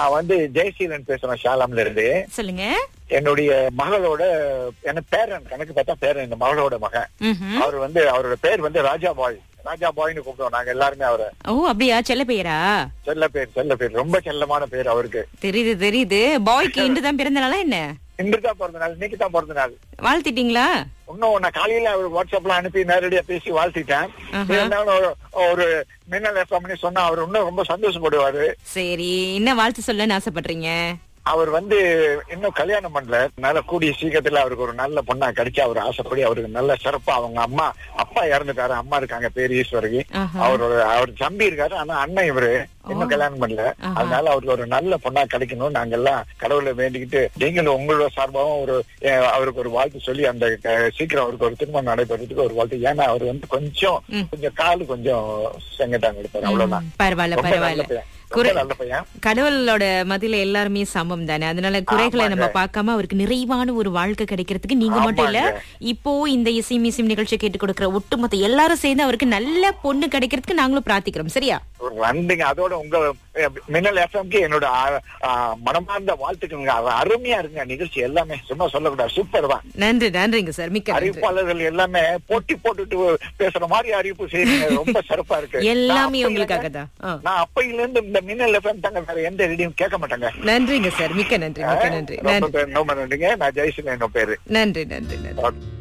நான் வந்து ஜெயசீலன் பேசுறேன் ஷாலாம்ல இருந்து சொல்லுங்க என்னுடைய மகளோட என்ன பேரன் கணக்கு பார்த்தா பேரன் இந்த மகளோட மகன் ம்ஹும். அவர் வந்து அவரோட பேர் வந்து ராஜா பாய் ராஜா பாய்னு கூப்பிடுவோம் நாங்க எல்லாருமே அவரை ஓ அப்படியா செல்ல பெயரா செல்ல பேர் செல்ல பேர் ரொம்ப செல்லமான பேர் அவருக்கு தெரியுது தெரியுது பாய்க்கு இன்று தான் பிறந்த நாளா என்ன இன்று தான் பிறந்த நாள் இன்னைக்கு தான் பிறந்த நாள் வாழ்த்திட்டீங்களா இன்னும் நான் காலையில அவர் வாட்ஸ்அப்ல அனுப்பி நேரடியா பேசி வாழ்த்திட்டேன் ஆஹா. இருந்தாலும் ஒரு- ஒரு மின்னல் எஃப்எம்னு சொன்னா அவர் இன்னும் ரொம்ப சந்தோஷப்படுவாரு சரி என்ன வாழ்த்து சொல்லன்னு ஆசைப்படுறீங்க அவர் வந்து இன்னும் கல்யாணம் பண்ணல அதனால கூடிய சீக்கிரத்துல அவருக்கு ஒரு நல்ல பொண்ணா கிடைச்சு அவர் ஆசைப்படி அவருக்கு நல்ல சிறப்பா அவங்க அம்மா அப்பா இறந்துட்டாரு அம்மா இருக்காங்க பேர் ஈஸ்வரகி ஆஹா. அவரோட அவர் தம்பி இருக்காரு ஆனா அண்ணன் இவரு இன்னும் கல்யாணம் பண்ணல ஆஹா. அதனால அவருக்கு ஒரு நல்ல பொண்ணா கிடைக்கணும் நாங்க எல்லாம் கடவுளை வேண்டிக்கிட்டு நீங்களும் உங்களோட சார்பாகவும் ஒரு அஹ், அவருக்கு ஒரு வாழ்த்து சொல்லி அந்த அஹ், சீக்கிரம் அவருக்கு ஒரு திருமணம் நடைபெறதுக்கு ஒரு வாழ்த்து ஏன்னா அவர் வந்து கொஞ்சம் ம். கொஞ்சம் காலு கொஞ்சம் செங்கட்டாங்க எடுப்பாரு அவ்வளவுதான் ம், பரவாயில்ல ரொம்ப நல்ல பரவாயில்ல பையன் ரொம்ப குறை நல்ல பையன் கடவுளோட மதியில எல்லாருமே சமம் தானே அதனால குறைகளை நம்ம ஆமாங்க. பார்க்காம அவருக்கு நிறைவான ஒரு வாழ்க்கை கிடைக்கிறதுக்கு நீங்க மட்டும் இல்ல ஆமாங்க. இப்போ இந்த இசை மிசிம் நிகழ்ச்சி கேட்டு கொடுக்கிற ஒட்டுமொத்த எல்லாரும் சேர்ந்து அவருக்கு நல்ல பொண்ணு கிடைக்கிறதுக்கு நாங்களும் பிரார்த்திக்கிறோம் சரியா ஒரு நன்றிங்க அதோட உங்க அஹ், மின்னல் எஃப்எம்க்கு என்னோட ஆ- ஆ, மனமார்ந்த வாழ்த்துக்களுங்க அவ அருமையா இருக்குங்க நிகழ்ச்சி எல்லாமே சும்மா சொல்லக்கூடாது சூப்பர் தான் நன்றி நன்றிங்க சார் மிக்க நன்றி அறிவிப்பாளர்கள் எல்லாமே போட்டி போட்டுட்டு பேசுற மாதிரி அறிவிப்பு செய்யுங்க ரொம்ப சிறப்பா இருக்கு எல்லாமே நான் அப்பையில- உங்களுக்காக தான் ஆ. நான் அப்பையில இருந்து இந்த மின்னல் எஃப்எம் தாங்க வேற எந்த ரேடியும் கேட்க மாட்டாங்க நன்றிங்க சார் மிக்க நன்றி மிக்க நன்றி ரொம்ப நன்றி ரொம்ப நன்றிங்க நான் ஜெய்சன் என்ன பேரு நன்றி நன்றி நன்றி ஓகே.